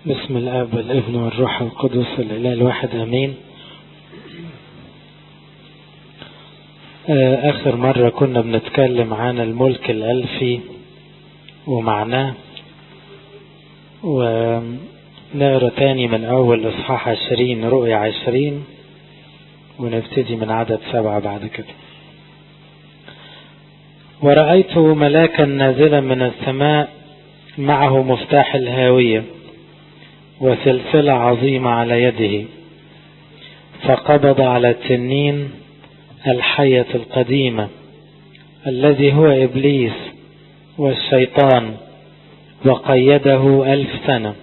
بسم الاب والابن والروح القدس الاله الواحد امين اخر مرة كنا بنتكلم عن الملك الالفي ومعناه ونقرا تاني من اول اصحاح عشرين رؤيا عشرين ونبتدي من عدد سبعة بعد كده ورأيت ملاكا نازلا من السماء معه مفتاح الهاوية وسلسلة عظيمة على يده فقبض على التنين الحية القديمة الذي هو إبليس والشيطان وقيده ألف سنة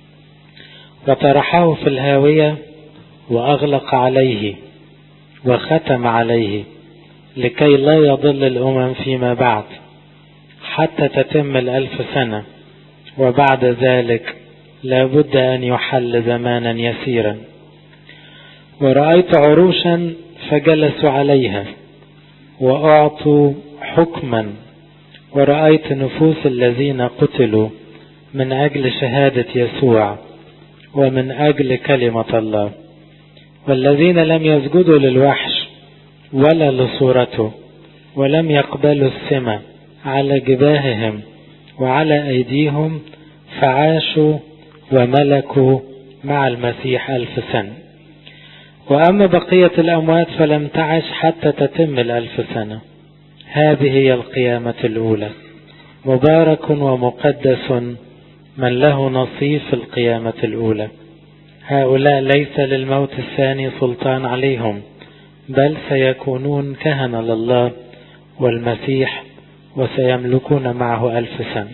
وطرحه في الهاوية وأغلق عليه وختم عليه لكي لا يضل الأمم فيما بعد حتى تتم الألف سنة وبعد ذلك لا بد أن يحل زمانا يسيرا ورأيت عروشا فجلسوا عليها وأعطوا حكما ورأيت نفوس الذين قتلوا من أجل شهادة يسوع ومن أجل كلمة الله والذين لم يسجدوا للوحش ولا لصورته ولم يقبلوا السمة على جباههم وعلى أيديهم فعاشوا وملكوا مع المسيح ألف سنة وأما بقية الأموات فلم تعش حتى تتم الألف سنة هذه هي القيامة الأولى مبارك ومقدس من له نصيب في القيامة الأولى هؤلاء ليس للموت الثاني سلطان عليهم بل سيكونون كهنة لله والمسيح وسيملكون معه ألف سنة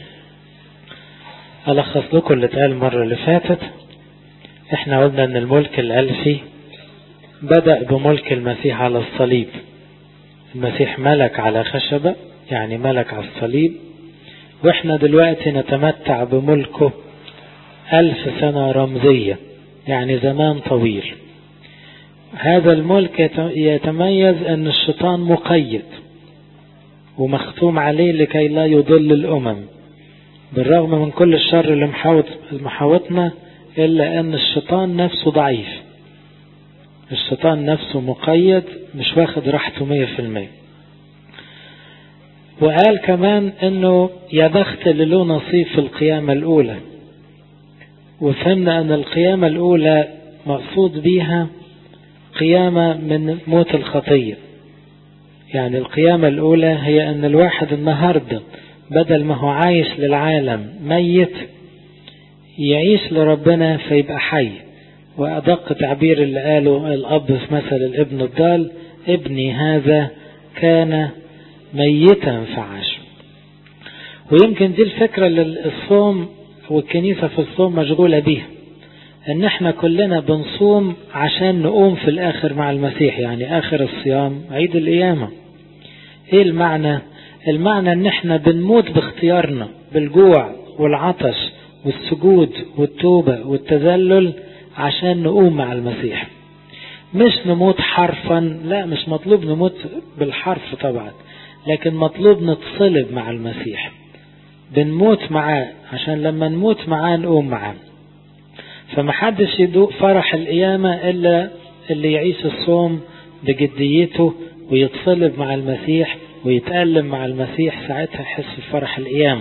ألخص لكم اللي اتقال المرة اللي فاتت احنا قلنا ان الملك الألفي بدأ بملك المسيح على الصليب المسيح ملك على خشبة يعني ملك على الصليب واحنا دلوقتي نتمتع بملكه ألف سنة رمزية يعني زمان طويل هذا الملك يتميز ان الشيطان مقيد ومختوم عليه لكي لا يضل الأمم بالرغم من كل الشر اللي محاوطنا إلا أن الشيطان نفسه ضعيف الشيطان نفسه مقيد مش واخد راحته مية في المية وقال كمان أنه يا بخت اللي له نصيب في القيامة الأولى وفهمنا أن القيامة الأولى مقصود بيها قيامة من موت الخطية يعني القيامة الأولى هي أن الواحد النهاردة بدل ما هو عايش للعالم ميت يعيش لربنا فيبقى حي وأدق تعبير اللي قاله الأب في مثل الابن الضال ابني هذا كان ميتا فعاش ويمكن دي الفكرة اللي الصوم والكنيسة في الصوم مشغولة بيها ان احنا كلنا بنصوم عشان نقوم في الاخر مع المسيح يعني اخر الصيام عيد القيامة ايه المعنى المعنى ان احنا بنموت باختيارنا بالجوع والعطش والسجود والتوبة والتذلل عشان نقوم مع المسيح مش نموت حرفا لا مش مطلوب نموت بالحرف طبعا لكن مطلوب نتصلب مع المسيح بنموت معاه عشان لما نموت معاه نقوم معاه فمحدش يدوق فرح القيامة إلا اللي يعيش الصوم بجديته ويتصلب مع المسيح ويتألم مع المسيح ساعتها يحس بفرح القيامة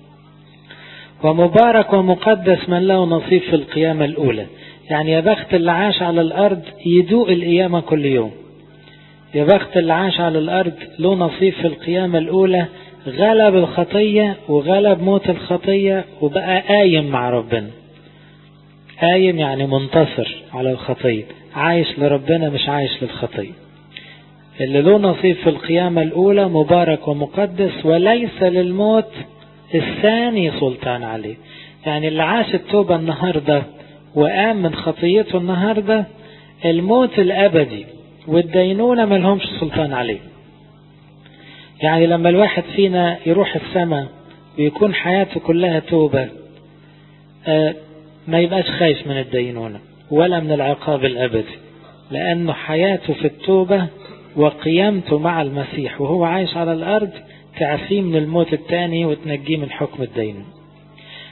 ومبارك ومقدس من له نصيب في القيامة الأولى يعني يا بخت اللي عاش على الأرض يدوق القيامة كل يوم يا بخت اللي عاش على الأرض له نصيب في القيامة الأولى غلب الخطية وغلب موت الخطية وبقى قايم مع ربنا قايم يعني منتصر على الخطية عايش لربنا مش عايش للخطية اللي له نصيب في القيامة الأولى مبارك ومقدس وليس للموت الثاني سلطان عليه يعني اللي عاش التوبة النهاردة وقام من خطيته النهاردة الموت الأبدي والدينونة ملهمش سلطان عليه يعني لما الواحد فينا يروح السماء ويكون حياته كلها توبة آه ما يبقاش خايف من الدينونة ولا من العقاب الأبدي لأنه حياته في التوبة وقيامته مع المسيح وهو عايش على الأرض تعفيه من الموت الثاني وتنجيه من حكم الدين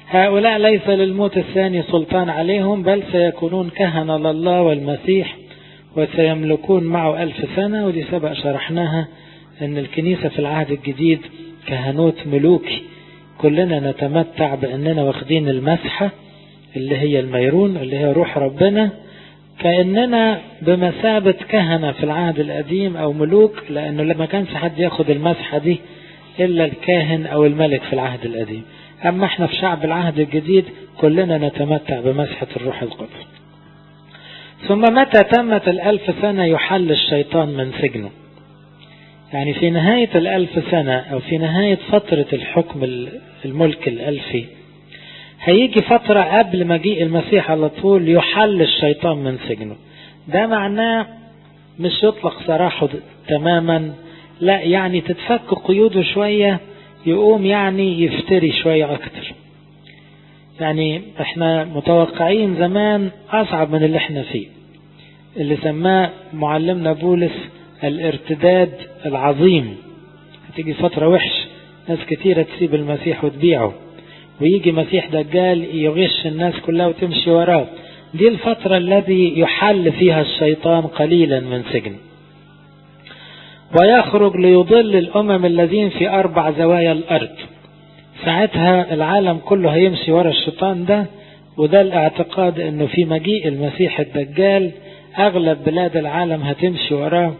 هؤلاء ليس للموت الثاني سلطان عليهم بل سيكونون كهنة لله والمسيح وسيملكون معه ألف سنة ودي سبق شرحناها أن الكنيسة في العهد الجديد كهنوت ملوكي كلنا نتمتع بأننا واخدين المسحة اللي هي الميرون اللي هي روح ربنا كأننا بمثابة كهنة في العهد القديم أو ملوك لأنه لما كانش حد ياخد المسحة دي إلا الكاهن أو الملك في العهد القديم أما احنا في شعب العهد الجديد كلنا نتمتع بمسحة الروح القدس ثم متى تمت الألف سنة يحل الشيطان من سجنه يعني في نهاية الألف سنة أو في نهاية فترة الحكم الملك الألفي هيجي فترة قبل مجيء المسيح على طول يحل الشيطان من سجنه ده معناه مش يطلق سراحه تماما لا يعني تتفك قيوده شوية يقوم يعني يفتري شوية أكتر يعني احنا متوقعين زمان أصعب من اللي احنا فيه اللي سماه معلمنا بولس الارتداد العظيم هتيجي فترة وحش ناس كتيرة تسيب المسيح وتبيعه ويجي مسيح دجال يغش الناس كلها وتمشي وراه دي الفترة الذي يحل فيها الشيطان قليلا من سجن ويخرج ليضل الأمم الذين في أربع زوايا الأرض ساعتها العالم كله هيمشي ورا الشيطان ده وده الاعتقاد انه في مجيء المسيح الدجال اغلب بلاد العالم هتمشي وراه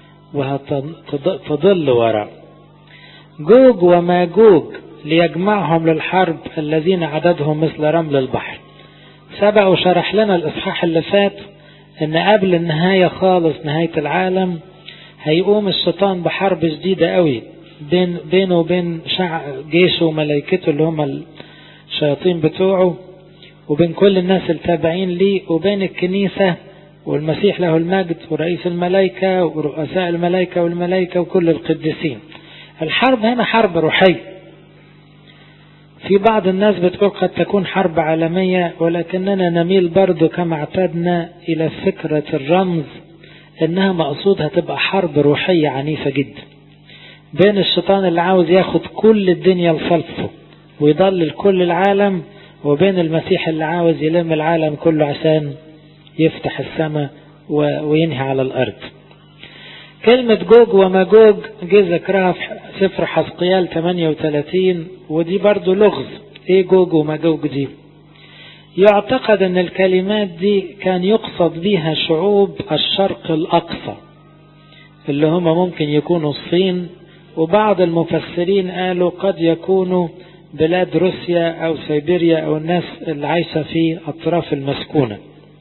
وهتضل وراه جوج وماجوج ليجمعهم للحرب الذين عددهم مثل رمل البحر سبق وشرح لنا الإصحاح اللي فات ان قبل النهاية خالص نهاية العالم هيقوم الشيطان بحرب شديدة قوي بين بينه وبين شع جيشه وملائكته اللي هم الشياطين بتوعه وبين كل الناس التابعين ليه وبين الكنيسة والمسيح له المجد ورئيس الملائكة ورؤساء الملائكة والملائكة وكل القديسين الحرب هنا حرب روحية في بعض الناس بتقول قد تكون حرب عالمية ولكننا نميل برضو كما اعتدنا إلى فكرة الرمز إنها مقصودها تبقى حرب روحية عنيفة جدا بين الشيطان اللي عاوز ياخد كل الدنيا لصلفه ويضلل كل العالم وبين المسيح اللي عاوز يلم العالم كله عشان يفتح السماء وينهي على الأرض كلمة جوج وماجوج جه ذكرها في سفر حسقيال 38 ودي برضو لغز ايه جوج وماجوج دي يعتقد ان الكلمات دي كان يقصد بها شعوب الشرق الاقصى اللي هم ممكن يكونوا الصين وبعض المفسرين قالوا قد يكونوا بلاد روسيا او سيبيريا او الناس اللي عايشة في اطراف المسكونة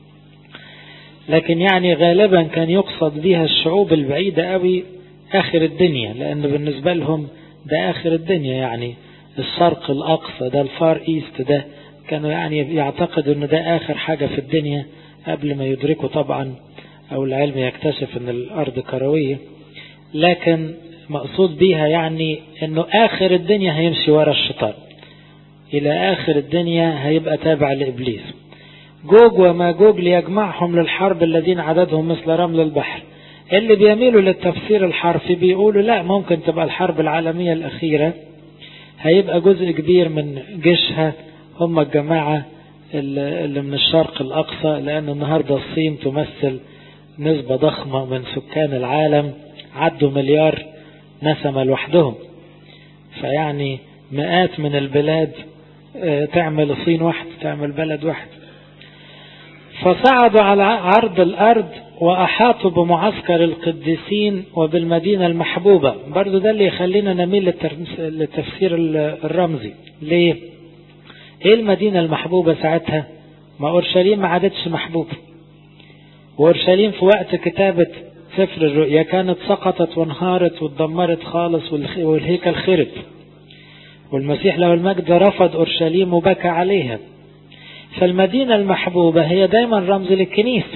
لكن يعني غالبا كان يقصد بها الشعوب البعيدة قوي اخر الدنيا لان بالنسبة لهم ده اخر الدنيا يعني الشرق الاقصى ده الفار ايست ده كانوا يعني يعتقدوا ان ده اخر حاجة في الدنيا قبل ما يدركوا طبعا او العلم يكتشف ان الارض كروية لكن مقصود بيها يعني انه اخر الدنيا هيمشي ورا الشيطان الى اخر الدنيا هيبقى تابع لابليس جوج وماجوج ليجمعهم للحرب الذين عددهم مثل رمل البحر اللي بيميلوا للتفسير الحرفي بيقولوا لا ممكن تبقى الحرب العالمية الأخيرة هيبقى جزء كبير من جيشها هم الجماعة اللي من الشرق الأقصى لأن النهاردة الصين تمثل نسبة ضخمة من سكان العالم عدوا مليار نسمة لوحدهم فيعني مئات من البلاد تعمل الصين واحد تعمل بلد واحد فصعدوا على عرض الأرض وأحاطوا بمعسكر القديسين وبالمدينة المحبوبة برضو ده اللي يخلينا نميل للتفسير الرمزي ليه ايه المدينة المحبوبة ساعتها ما أورشليم ما عادتش محبوبة وأورشليم في وقت كتابة سفر الرؤيا كانت سقطت وانهارت واتدمرت خالص والهيكل خرب والمسيح له المجد رفض أورشليم وبكى عليها فالمدينة المحبوبة هي دايما رمز للكنيسة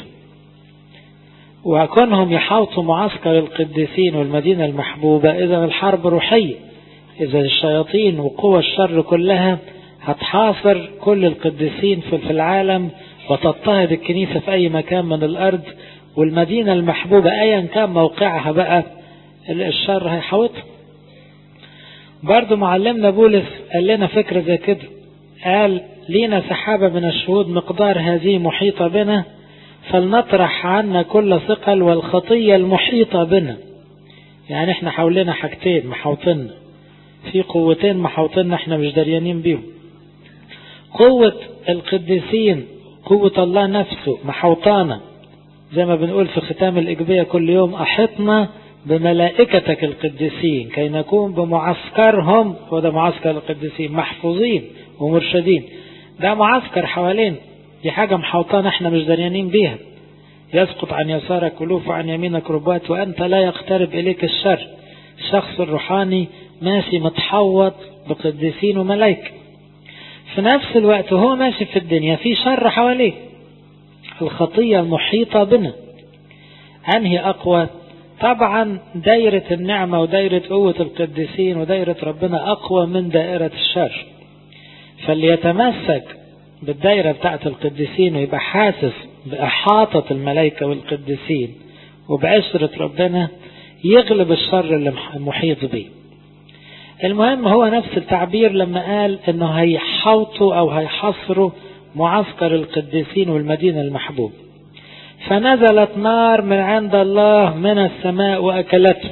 وكونهم يحاوطوا معسكر القديسين والمدينة المحبوبة إذا الحرب روحية إذا الشياطين وقوى الشر كلها هتحاصر كل القديسين في العالم وتضطهد الكنيسة في أي مكان من الأرض والمدينة المحبوبة أيا كان موقعها بقى الشر هيحاوطها برضو معلمنا بولس قال لنا فكرة زي كده قال لينا سحابة من الشهود مقدار هذه محيطة بنا فلنطرح عنا كل ثقل والخطية المحيطة بنا يعني احنا حوالينا حاجتين محوطنا في قوتين محوطنا احنا مش دريانين بيهم قوة القديسين قوة الله نفسه محوطانا زي ما بنقول في ختام الإجبية كل يوم أحطنا بملائكتك القديسين كي نكون بمعسكرهم وده معسكر القديسين محفوظين ومرشدين ده معسكر حوالين دي حاجة محوطانا احنا مش دريانين بيها يسقط عن يسارك ألوف وعن يمينك ربات وأنت لا يقترب إليك الشر الشخص الروحاني ماشي متحوط بقديسين وملائكة في نفس الوقت وهو ماشي في الدنيا في شر حواليه الخطية المحيطة بنا أنهي أقوى طبعا دايرة النعمة ودايرة قوة القديسين ودايرة ربنا أقوى من دائرة الشر فاللي يتمسك بالدايرة بتاعت القديسين ويبقى حاسس بإحاطة الملائكة والقديسين وبعشرة ربنا يغلب الشر اللي محيط به المهم هو نفس التعبير لما قال انه هيحوطوا او هيحصروا معسكر القديسين والمدينة المحبوب فنزلت نار من عند الله من السماء وأكلته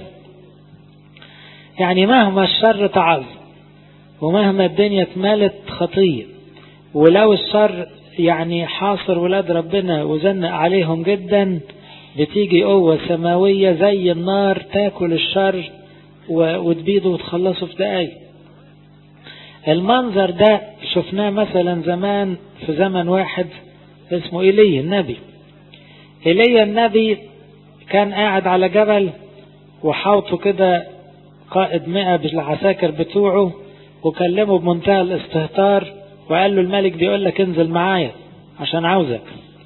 يعني مهما الشر تعظ ومهما الدنيا اتملت خطية ولو الشر يعني حاصر ولاد ربنا وزنق عليهم جدا بتيجي قوة سماوية زي النار تاكل الشر وتبيده وتخلصه في دقايق المنظر ده شفناه مثلا زمان في زمن واحد اسمه إيليا النبي إيليا النبي كان قاعد على جبل وحاوطه كده قائد مئة بالعساكر بتوعه وكلمه بمنتهى الاستهتار وقال له الملك بيقول لك انزل معايا عشان عاوزك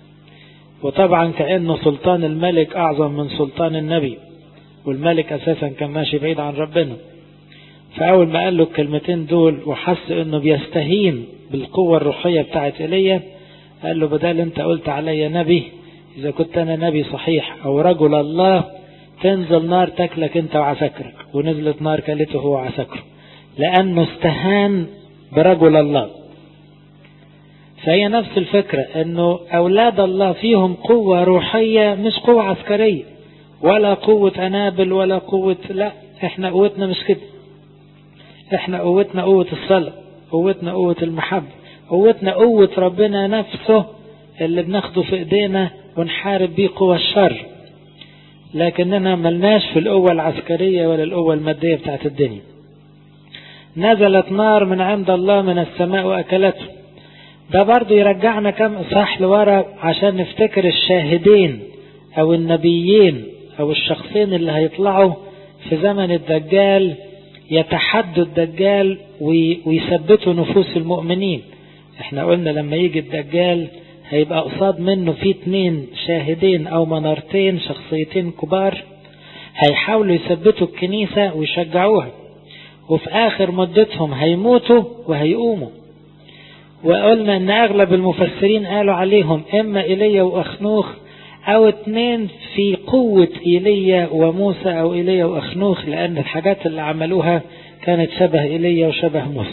وطبعا كأنه سلطان الملك أعظم من سلطان النبي والملك أساسا كان ماشي بعيد عن ربنا فأول ما قال له الكلمتين دول وحس انه بيستهين بالقوة الروحية بتاعت ايليا قال له بدل انت قلت عليا نبي اذا كنت انا نبي صحيح او رجل الله تنزل نار تاكلك انت وعساكرك ونزلت نار كلته هو وعساكره لانه استهان برجل الله فهي نفس الفكرة انه اولاد الله فيهم قوة روحية مش قوة عسكرية ولا قوة انابل ولا قوة لا احنا قوتنا مش كده احنا قوتنا قوة الصلاة قوتنا قوة المحبة قوتنا قوة ربنا نفسه اللي بناخده في ايدينا ونحارب بيه قوى الشر لكننا ملناش في القوة العسكرية ولا القوة المادية بتاعت الدنيا نزلت نار من عند الله من السماء وأكلته ده برضو يرجعنا كم صح لورا عشان نفتكر الشاهدين أو النبيين أو الشخصين اللي هيطلعوا في زمن الدجال يتحدوا الدجال ويثبتوا نفوس المؤمنين احنا قلنا لما يجي الدجال هيبقى قصاد منه في اتنين شاهدين او منارتين شخصيتين كبار هيحاولوا يثبتوا الكنيسة ويشجعوها وفي اخر مدتهم هيموتوا وهيقوموا وقلنا ان اغلب المفسرين قالوا عليهم اما ايليا واخنوخ او اتنين في قوة ايليا وموسى او ايليا واخنوخ لان الحاجات اللي عملوها كانت شبه ايليا وشبه موسى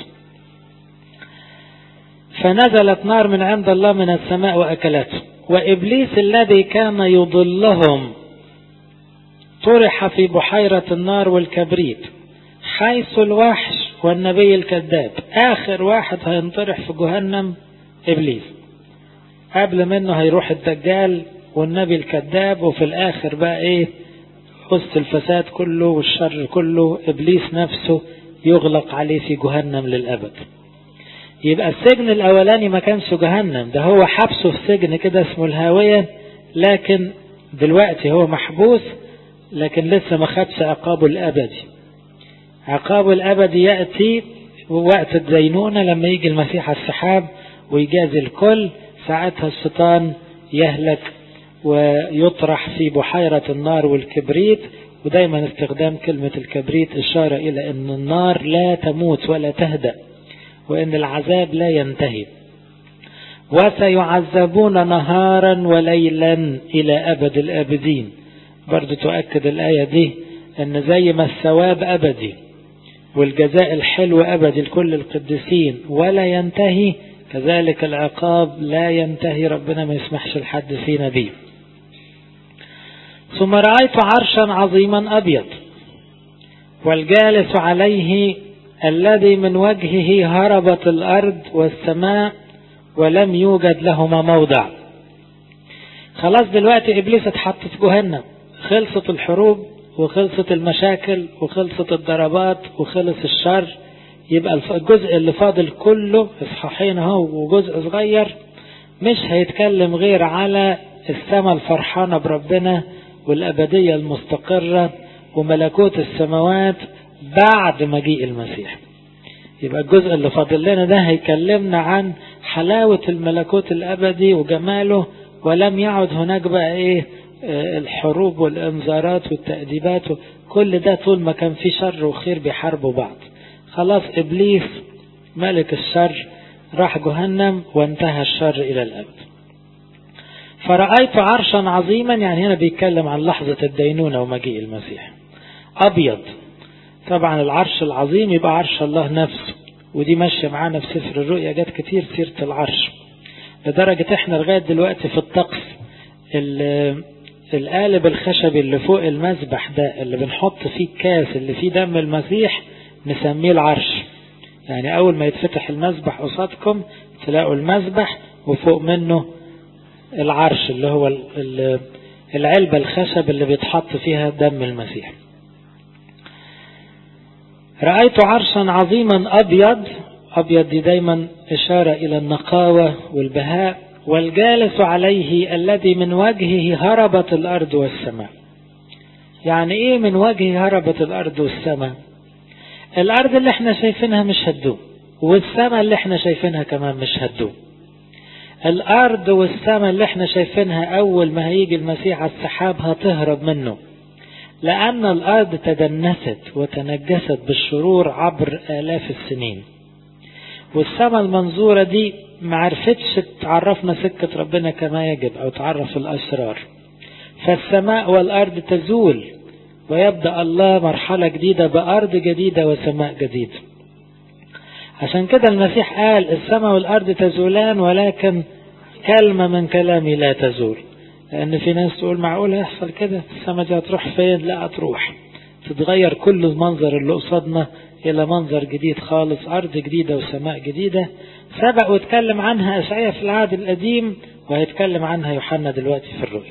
فنزلت نار من عند الله من السماء واكلته وابليس الذي كان يضلهم طرح في بحيرة النار والكبريت حيث الوحش والنبي الكذاب اخر واحد هينطرح في جهنم ابليس قبل منه هيروح الدجال والنبي الكذاب وفي الاخر بقى ايه وسط الفساد كله والشر كله ابليس نفسه يغلق عليه في جهنم للابد يبقى السجن الاولاني ما كانش جهنم ده هو حبسه في سجن كده اسمه الهاوية لكن دلوقتي هو محبوس لكن لسه ما خدش عقابه الابدي عقابه الابدي يأتي وقت الدينونة لما يجي المسيح على السحاب ويجازي الكل ساعتها الشيطان يهلك ويطرح في بحيرة النار والكبريت ودايما استخدام كلمة الكبريت إشارة إلى أن النار لا تموت ولا تهدأ وأن العذاب لا ينتهي وسيعذبون نهارا وليلا إلى أبد الآبدين برضو تؤكد الآية دي أن زي ما الثواب أبدي والجزاء الحلو أبدي لكل القديسين ولا ينتهي كذلك العقاب لا ينتهي ربنا ما يسمحش لحد فينا بيه ثم رأيت عرشا عظيما أبيض والجالس عليه الذي من وجهه هربت الأرض والسماء ولم يوجد لهما موضع خلاص دلوقتي إبليس اتحط في جهنم خلصت الحروب وخلصت المشاكل وخلصت الضربات وخلص الشر يبقى الجزء اللي فاضل كله اصحاحين اهو وجزء صغير مش هيتكلم غير على السماء الفرحانة بربنا والأبدية المستقرة وملكوت السماوات بعد مجيء المسيح يبقى الجزء اللي فاضل لنا ده هيكلمنا عن حلاوة الملكوت الأبدي وجماله ولم يعد هناك بقى ايه الحروب والانذارات والتأديبات كل ده طول ما كان في شر وخير بيحاربوا بعض خلاص إبليس ملك الشر راح جهنم وانتهى الشر إلى الأبد فرأيت عرشا عظيما يعني هنا بيتكلم عن لحظة الدينونة ومجيء المسيح أبيض طبعا العرش العظيم يبقى عرش الله نفسه ودي ماشية معانا في سفر الرؤيا جت كتير سيرة العرش لدرجة احنا لغاية دلوقتي في الطقس القالب الخشبي اللي فوق المذبح ده اللي بنحط فيه الكاس اللي فيه دم المسيح نسميه العرش يعني أول ما يتفتح المذبح قصادكم تلاقوا المذبح وفوق منه العرش اللي هو العلبة الخشب اللي بيتحط فيها دم المسيح رأيت عرشا عظيما أبيض أبيض دي دايما إشارة إلى النقاوة والبهاء والجالس عليه الذي من وجهه هربت الأرض والسماء يعني إيه من وجهه هربت الأرض والسماء الأرض اللي احنا شايفينها مش هتدوم والسماء اللي احنا شايفينها كمان مش هتدوم الأرض والسماء اللي احنا شايفينها أول ما هيجي المسيح على السحاب هتهرب منه لأن الأرض تدنست وتنجست بالشرور عبر آلاف السنين والسماء المنظورة دي معرفتش تعرفنا سكة ربنا كما يجب أو تعرف الأسرار فالسماء والأرض تزول ويبدأ الله مرحلة جديدة بأرض جديدة وسماء جديد عشان كده المسيح قال السماء والأرض تزولان ولكن كلمة من كلامي لا تزول لأن في ناس تقول معقول يحصل كده السماء دي هتروح فين لا هتروح تتغير كل المنظر اللي قصادنا إلى منظر جديد خالص أرض جديدة وسماء جديدة سبق واتكلم عنها أشعية في العهد القديم وهيتكلم عنها يوحنا دلوقتي في الرؤيا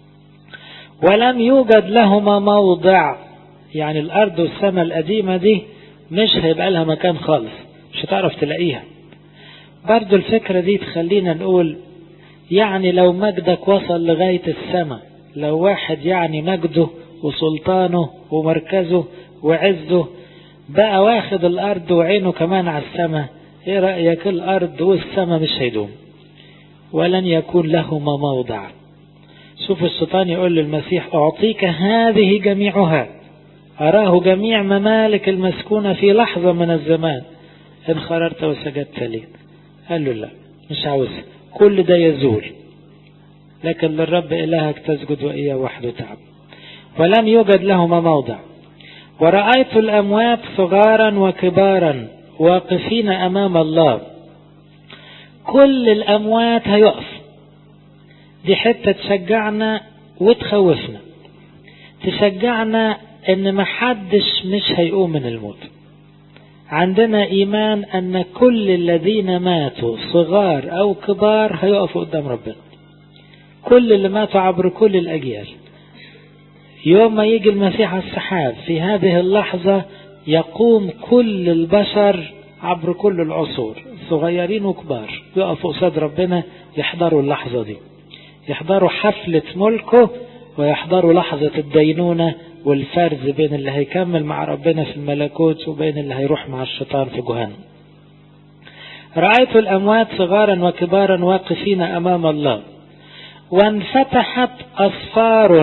ولم يوجد لهما موضع يعني الأرض والسماء القديمة دي مش هيبقى لها مكان خالص مش هتعرف تلاقيها برضو الفكرة دي تخلينا نقول يعني لو مجدك وصل لغاية السماء لو واحد يعني مجده وسلطانه ومركزه وعزه بقى واخد الأرض وعينه كمان على السماء ايه رأيك الأرض والسماء مش هيدوم ولن يكون لهما موضع شوف الشيطان يقول للمسيح أعطيك هذه جميعها أراه جميع ممالك المسكونة في لحظة من الزمان إن خررت وسجدت لي قال له لا مش عاوز كل ده يزول لكن للرب إلهك تسجد وإياه وحده تعب ولم يوجد لهما موضع ورأيت الأموات صغارا وكبارا واقفين أمام الله كل الأموات هيقف دي حتة تشجعنا وتخوفنا تشجعنا ان محدش مش هيقوم من الموت عندنا ايمان ان كل الذين ماتوا صغار او كبار هيقفوا قدام ربنا كل اللي ماتوا عبر كل الاجيال يوم ما يجي المسيح على السحاب في هذه اللحظة يقوم كل البشر عبر كل العصور صغيرين وكبار يقفوا قصاد ربنا يحضروا اللحظة دي يحضروا حفلة ملكه ويحضروا لحظة الدينونة والفرز بين اللي هيكمل مع ربنا في الملكوت وبين اللي هيروح مع الشيطان في جهنم رأيت الأموات صغارا وكبارا واقفين أمام الله وانفتحت أصفار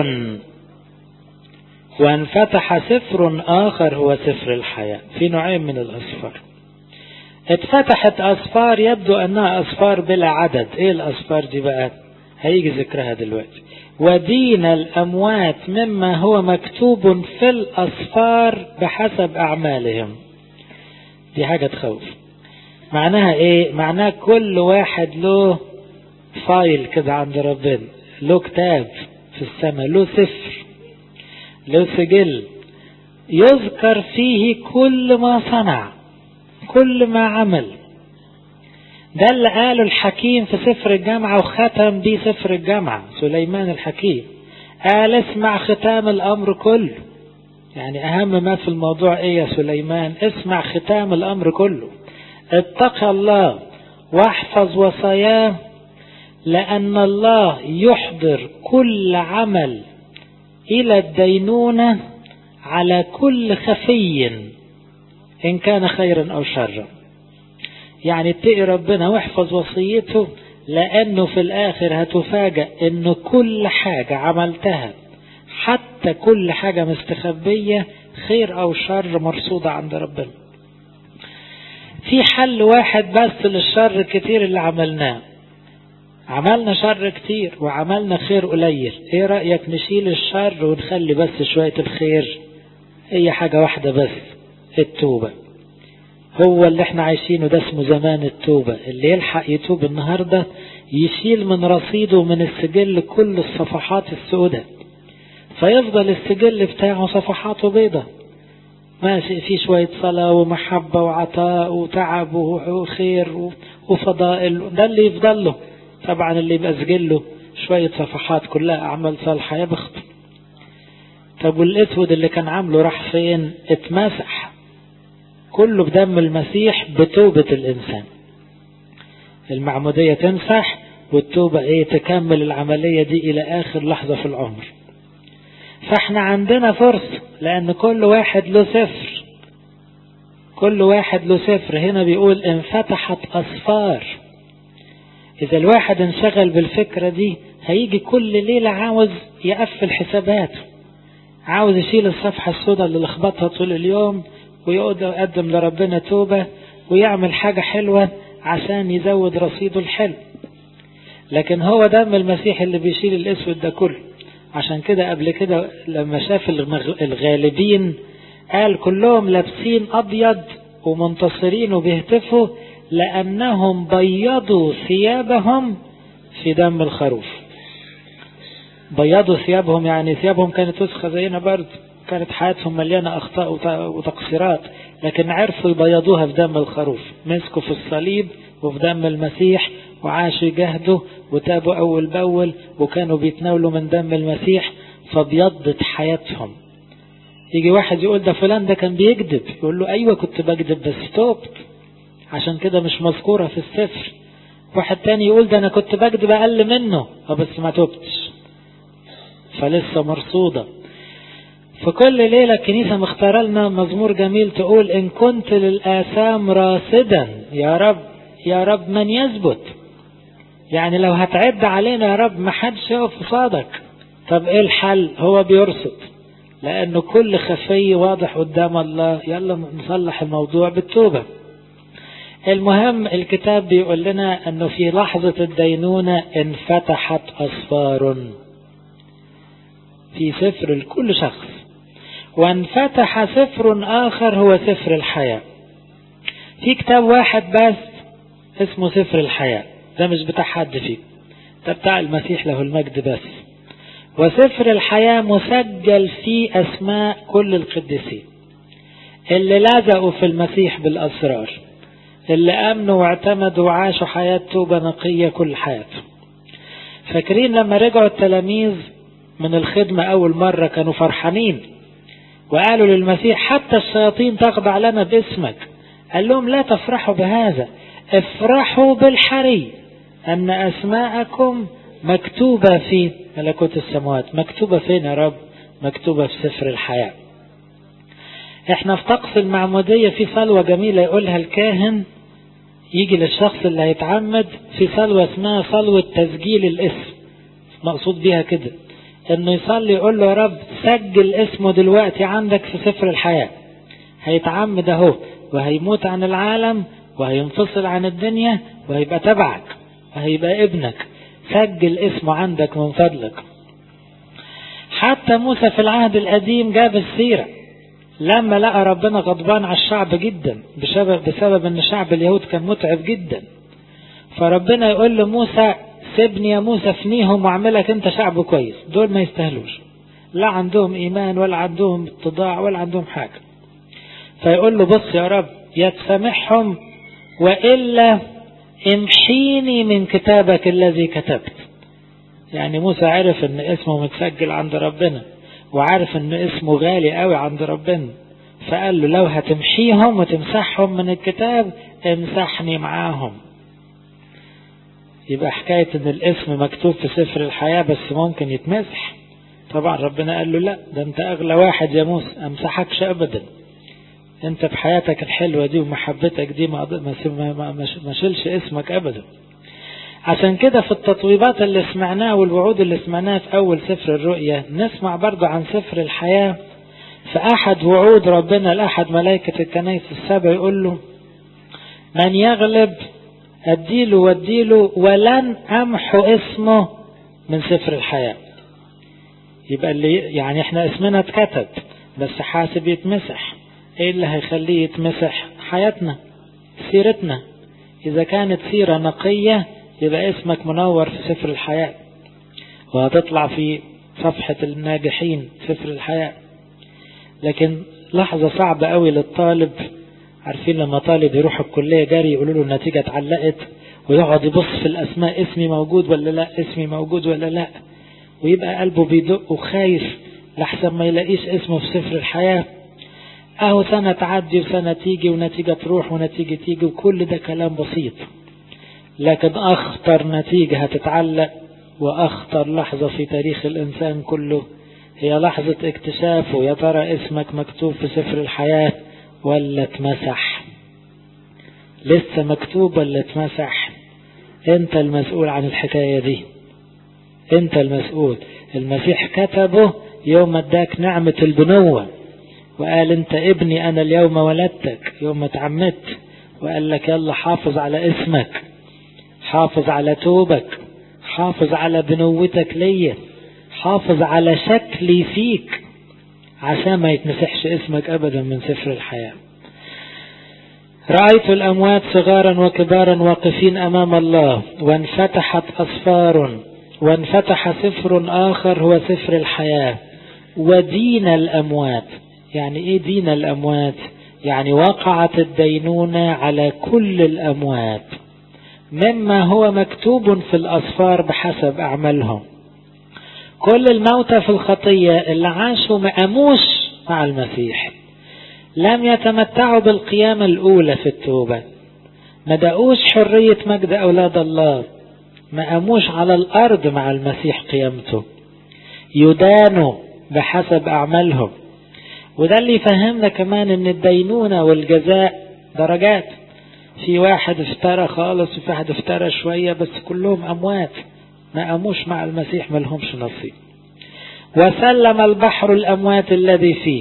وانفتح سفر آخر هو سفر الحياة في نوعين من الأصفار اتفتحت أصفار يبدو أنها أصفار بلا عدد إيه الأصفار دي بقى هيجي ذكرها دلوقتي ودين الأموات مما هو مكتوب في الأصفار بحسب أعمالهم دي حاجة تخوف معناها ايه معناها كل واحد له فايل كده عند ربنا له كتاب في السماء له سفر له سجل يذكر فيه كل ما صنع كل ما عمل ده اللي قاله الحكيم في سفر الجامعة وختم بيه سفر الجامعة سليمان الحكيم قال اسمع ختام الأمر كله يعني أهم ما في الموضوع إيه يا سليمان اسمع ختام الأمر كله اتق الله واحفظ وصاياه لأن الله يحضر كل عمل إلى الدينونة على كل خفي إن كان خيرا أو شرا يعني اتقي ربنا واحفظ وصيته لأنه في الآخر هتفاجأ إنه كل حاجة عملتها حتى كل حاجة مستخبية خير أو شر مرصودة عند ربنا في حل واحد بس للشر الكتير اللي عملناه عملنا شر كتير وعملنا خير قليل ايه رأيك نشيل الشر ونخلي بس شوية الخير هي حاجة واحدة بس التوبة هو اللي احنا عايشينه ده اسمه زمان التوبة اللي يلحق يتوب النهاردة يشيل من رصيده من السجل كل الصفحات السوداء فيفضل السجل بتاعه صفحاته بيضة ماشي في شوية صلاة ومحبة وعطاء وتعب وخير وفضائل ده اللي يفضل له طبعا اللي يبقى سجله شوية صفحات كلها أعمال صالحة يا بخت طب والأسود اللي كان عامله راح فين اتمسح كله بدم المسيح بتوبة الإنسان المعمودية تمسح والتوبة ايه تكمل العملية دي إلى آخر لحظة في العمر فاحنا عندنا فرصة لأن كل واحد له سفر كل واحد له سفر هنا بيقول انفتحت أسفار إذا الواحد انشغل بالفكرة دي هيجي كل ليلة عاوز يقفل حساباته عاوز يشيل الصفحة السوداء اللي لخبطها طول اليوم ويقعد يقدم لربنا توبة ويعمل حاجة حلوة عشان يزود رصيده الحلو لكن هو دم المسيح اللي بيشيل الاسود ده كله عشان كده قبل كده لما شاف الغالبين قال كلهم لابسين ابيض ومنتصرين وبيهتفوا لانهم بيضوا ثيابهم في دم الخروف بيضوا ثيابهم يعني ثيابهم كانت وسخة زينا برضه كانت حياتهم مليانة أخطاء وتقصيرات لكن عرفوا يبيضوها في دم الخروف مسكوا في الصليب وفي دم المسيح وعاشوا يجاهدوا وتابوا أول بأول وكانوا بيتناولوا من دم المسيح فبيضت حياتهم يجي واحد يقول ده فلان ده كان بيكذب يقول له أيوة كنت بكذب بس توبت عشان كده مش مذكورة في السفر واحد تاني يقول ده أنا كنت بكذب أقل منه بس ما توبتش فلسه مرصودة في كل ليلة الكنيسة مختار لنا مزمور جميل تقول إن كنت للآثام راصدا يا رب يا رب من يثبت يعني لو هتعد علينا يا رب ما حدش يقف قصادك طب ايه الحل هو بيرصد لانه كل خفي واضح قدام الله يلا نصلح الموضوع بالتوبة المهم الكتاب بيقول لنا انه في لحظة الدينونة انفتحت اسفار في سفر لكل شخص وانفتح سفر آخر هو سفر الحياة في كتاب واحد بس اسمه سفر الحياة ده مش بتاع حد فيه ده بتاع المسيح له المجد بس وسفر الحياة مسجل فيه أسماء كل القديسين اللي لزقوا في المسيح بالأسرار اللي أمنوا واعتمدوا وعاشوا حياة توبة نقية كل حياتهم فاكرين لما رجعوا التلاميذ من الخدمة أول مرة كانوا فرحانين وقالوا للمسيح حتى الشياطين تخضع لنا باسمك قال لهم لا تفرحوا بهذا افرحوا بالحري أن أسماءكم مكتوبة في ملكوت السماوات مكتوبة فين يا رب مكتوبة في سفر الحياة احنا في طقس المعمودية في صلوة جميلة يقولها الكاهن يجي للشخص اللي هيتعمد في صلوة اسمها صلوة تسجيل الاسم مقصود بيها كده انه يصلي يقول له يا رب سجل اسمه دلوقتي عندك في سفر الحياة هيتعمد اهو وهيموت عن العالم وهينفصل عن الدنيا وهيبقى تبعك وهيبقى ابنك سجل اسمه عندك من فضلك حتى موسى في العهد القديم جاب السيرة لما لقى ربنا غضبان على الشعب جدا بسبب, بسبب ان شعب اليهود كان متعب جدا فربنا يقول لموسى سيبني يا موسى افنيهم واعملك انت شعب كويس دول ما يستاهلوش لا عندهم ايمان ولا عندهم اتضاع ولا عندهم حاجة فيقول له بص يا رب يا تسامحهم وإلا امحيني من كتابك الذي كتبت يعني موسى عرف ان اسمه متسجل عند ربنا وعارف ان اسمه غالي قوي عند ربنا فقال له لو هتمحيهم وتمسحهم من الكتاب امسحني معاهم يبقى حكاية ان الاسم مكتوب في سفر الحياة بس ممكن يتمسح طبعا ربنا قال له لا ده انت اغلى واحد يا موسى امسحكش ابدا انت بحياتك الحلوة دي ومحبتك دي ما, ما, ما شلش اسمك ابدا عشان كده في التطويبات اللي سمعناها والوعود اللي سمعناها في اول سفر الرؤيا نسمع برضه عن سفر الحياة في احد وعود ربنا لاحد ملائكة الكنائس السبع يقول له من يغلب اديله واديله ولن امحو اسمه من سفر الحياة يبقى اللي يعني احنا اسمنا اتكتب بس حاسب يتمسح ايه اللي هيخليه يتمسح حياتنا سيرتنا اذا كانت سيرة نقية يبقى اسمك منور في سفر الحياة وهتطلع في صفحة الناجحين سفر الحياة لكن لحظة صعبة قوي للطالب عارفين لما طالب يروح الكلية جاري يقولوا له النتيجة اتعلقت ويقعد يبص في الأسماء اسمي موجود ولا لا اسمي موجود ولا لا ويبقى قلبه بيدق وخايف لحسن ما يلاقيش اسمه في سفر الحياة اهو سنة تعدي وسنة تيجي ونتيجة تروح ونتيجة تيجي وكل ده كلام بسيط لكن اخطر نتيجة هتتعلق واخطر لحظة في تاريخ الانسان كله هي لحظة اكتشافه يا ترى اسمك مكتوب في سفر الحياة ولا اتمسح لسه مكتوب ولا اتمسح انت المسؤول عن الحكاية دي انت المسؤول المسيح كتبه يوم اداك نعمة البنوة وقال انت ابني انا اليوم ولدتك يوم ما اتعمدت وقال لك يلا حافظ على اسمك حافظ على توبك حافظ على بنوتك ليا حافظ على شكلي فيك عشان ما يتمسحش اسمك ابدا من سفر الحياة رأيت الأموات صغارا وكبارا واقفين أمام الله وانفتحت أسفار وانفتح سفر آخر هو سفر الحياة ودين الأموات يعني إيه دين الأموات يعني وقعت الدينونة على كل الأموات مما هو مكتوب في الأسفار بحسب أعمالهم كل الموتى في الخطية اللي عاشوا ما قاموش مع المسيح لم يتمتعوا بالقيامة الأولى في التوبة ما دقوش حرية مجد أولاد الله ما قاموش على الأرض مع المسيح قيامته يدانوا بحسب أعمالهم وده اللي يفهمنا كمان ان الدينونة والجزاء درجات في واحد افترى خالص وفي واحد افترى شوية بس كلهم أموات ما قاموش مع المسيح ما لهمش نصيب وسلم البحر الأموات الذي فيه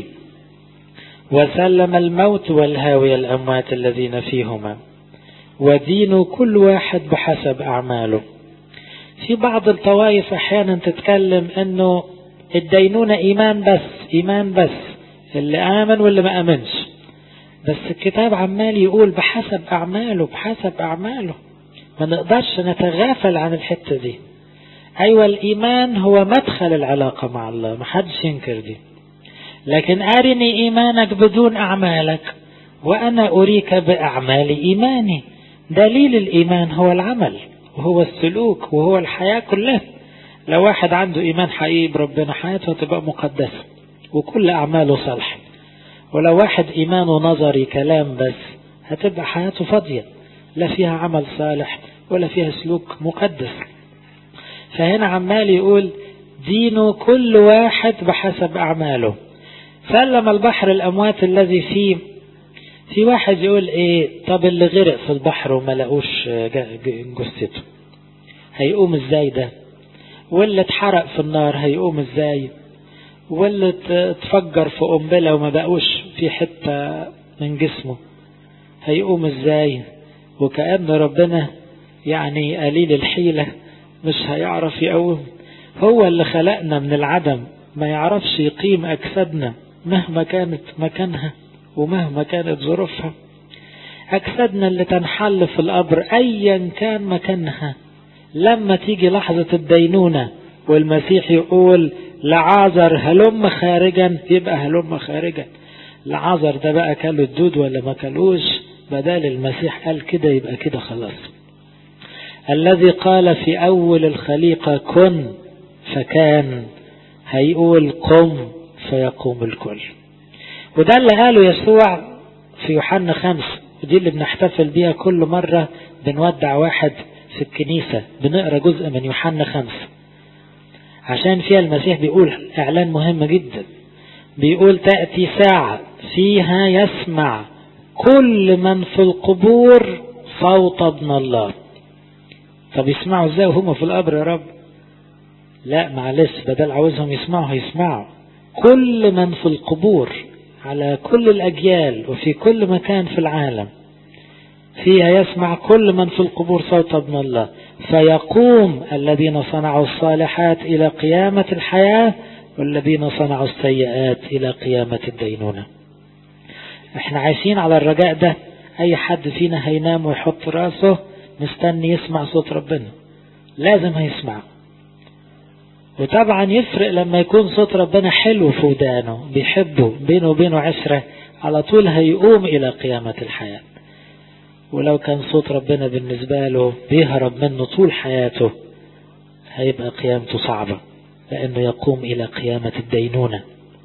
وسلم الموت والهاوية الأموات الذين فيهما ودين كل واحد بحسب أعماله في بعض الطوائف أحيانا تتكلم أنه الدينونة إيمان بس إيمان بس اللي آمن واللي ما آمنش بس الكتاب عمال يقول بحسب أعماله بحسب أعماله ما نقدرش نتغافل عن الحتة دي أيوة الإيمان هو مدخل العلاقة مع الله ما حدش ينكر دي لكن أرني إيمانك بدون أعمالك وأنا أريك بأعمال إيماني دليل الإيمان هو العمل وهو السلوك وهو الحياة كلها لو واحد عنده إيمان حقيقي بربنا حياته تبقى مقدسة وكل أعماله صالحة ولو واحد إيمانه نظري كلام بس هتبقى حياته فاضية لا فيها عمل صالح ولا فيها سلوك مقدس فهنا عمال يقول دين كل واحد بحسب أعماله سلم البحر الأموات الذي فيه في واحد يقول ايه طب اللي غرق في البحر وما لقوش جثته هيقوم ازاي ده واللي اتحرق في النار هيقوم ازاي واللي اتفجر في قنبله وما بقوش في حته من جسمه هيقوم ازاي وكأن ربنا يعني قليل الحيلة مش هيعرف يقوم هو اللي خلقنا من العدم ما يعرفش يقيم أجسادنا مهما كانت مكانها ومهما كانت ظروفها أجسادنا اللي تنحل في القبر أيا كان مكانها لما تيجي لحظة الدينونة والمسيح يقول لعازر هلم خارجا يبقى هلم خارجا لعازر ده بقى كله الدود ولا ما كلوش بدل المسيح قال كده يبقى كده خلاص الذي قال في أول الخليقة كن فكان هيقول قم فيقوم الكل وده اللي قاله يسوع في يوحنا خمس ودي اللي بنحتفل بيها كل مرة بنودع واحد في الكنيسة بنقرأ جزء من يوحنا خمس عشان فيها المسيح بيقول إعلان مهم جدا بيقول تأتي ساعة فيها يسمع كل من في القبور صوت ابن الله طب يسمعوا ازاي وهم في القبر يا رب لا معلش بدل عاوزهم يسمعوا هيسمعوا كل من في القبور على كل الأجيال وفي كل مكان في العالم فيها يسمع كل من في القبور صوت ابن الله فيقوم الذين صنعوا الصالحات إلى قيامة الحياة والذين صنعوا السيئات إلى قيامة الدينونة احنا عايشين على الرجاء ده اي حد فينا هينام ويحط راسه مستني يسمع صوت ربنا لازم هيسمع وطبعا يفرق لما يكون صوت ربنا حلو في ودانه بيحبه بينه وبينه عشرة على طول هيقوم إلى قيامة الحياة ولو كان صوت ربنا بالنسبة له بيهرب منه طول حياته هيبقى قيامته صعبة لأنه يقوم إلى قيامة الدينونة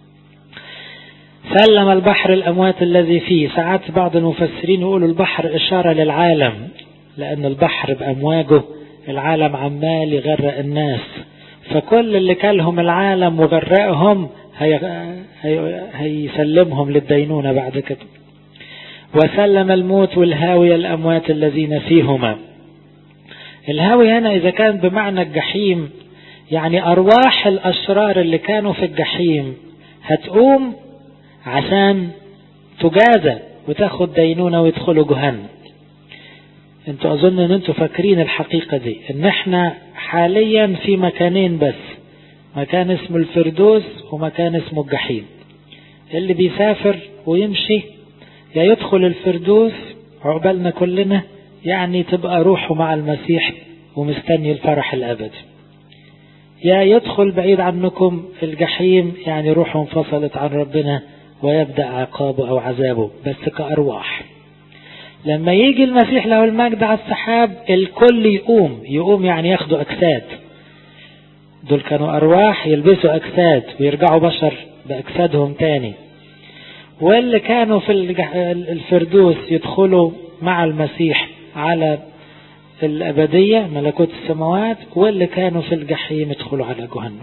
سلم البحر الأموات الذي فيه ساعات بعض المفسرين يقولوا البحر إشارة للعالم لأن البحر بأمواجه العالم عمال يغرق الناس فكل اللي كلهم العالم وغرقهم هي هي هيسلمهم للدينونة بعد كده وسلم الموت والهاوية الأموات الذين فيهما الهاوية هنا إذا كان بمعنى الجحيم يعني أرواح الأشرار اللي كانوا في الجحيم هتقوم عشان تجازى وتاخد دينونة ويدخلوا جهنم انتوا اظن ان انتوا فاكرين الحقيقة دي ان احنا حاليا في مكانين بس مكان اسمه الفردوس ومكان اسمه الجحيم اللي بيسافر ويمشي يا يدخل الفردوس عقبالنا كلنا يعني تبقى روحه مع المسيح ومستني الفرح الابدي يا يدخل بعيد عنكم الجحيم يعني روحه انفصلت عن ربنا ويبدأ عقابه أو عذابه بس كأرواح لما يجي المسيح له المجد على السحاب الكل يقوم يقوم يعني ياخدوا أجساد دول كانوا أرواح يلبسوا أجساد ويرجعوا بشر بأجسادهم تاني واللي كانوا في الفردوس يدخلوا مع المسيح على الأبدية ملكوت السماوات واللي كانوا في الجحيم يدخلوا على جهنم